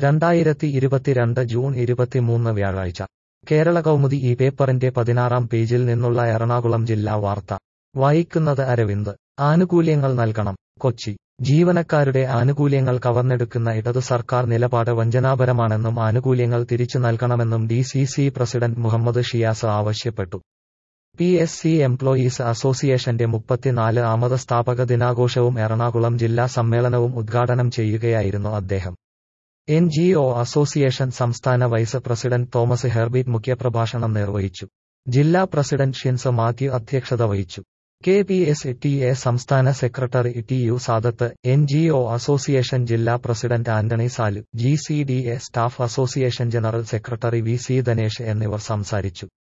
രണ്ടായിരത്തി ഇരുപത്തിരണ്ട് ജൂൺ ഇരുപത്തിമൂന്ന് വ്യാഴാഴ്ച കേരള കൗമുദി ഈ പേപ്പറിന്റെ പതിനാറാം പേജിൽ നിന്നുള്ള എറണാകുളം ജില്ലാ വാർത്ത വായിക്കുന്നത് അരവിന്ദ് ആനുകൂല്യങ്ങൾ നൽകണം കൊച്ചി ജീവനക്കാരുടെ ആനുകൂല്യങ്ങൾ കവർന്നെടുക്കുന്ന ഇടതു സർക്കാർ നിലപാട് വഞ്ചനാപരമാണെന്നും ആനുകൂല്യങ്ങൾ തിരിച്ചു നൽകണമെന്നും D C C president Muhammad Shiyas ആവശ്യപ്പെട്ടു പി എസ് സി എംപ്ലോയീസ് അസോസിയേഷന്റെ മുപ്പത്തിനാല് ആമത് സ്ഥാപക ദിനാഘോഷവും എറണാകുളം ജില്ലാ സമ്മേളനവും ഉദ്ഘാടനം ചെയ്യുകയായിരുന്നു അദ്ദേഹം എൻ ജി ഒ അസോസിയേഷൻ സംസ്ഥാന വൈസ് പ്രസിഡന്റ് തോമസ് ഹെർബീറ്റ് മുഖ്യപ്രഭാഷണം നിർവഹിച്ചു ജില്ലാ പ്രസിഡന്റ് ഷിൻസ് മാത്യു അധ്യക്ഷത വഹിച്ചു K P S T A സംസ്ഥാന secretary T U Sadath N G O association ജില്ലാ president Antony Salu G C D A staff association general secretary V C Dhanesh എന്നിവർ സംസാരിച്ചു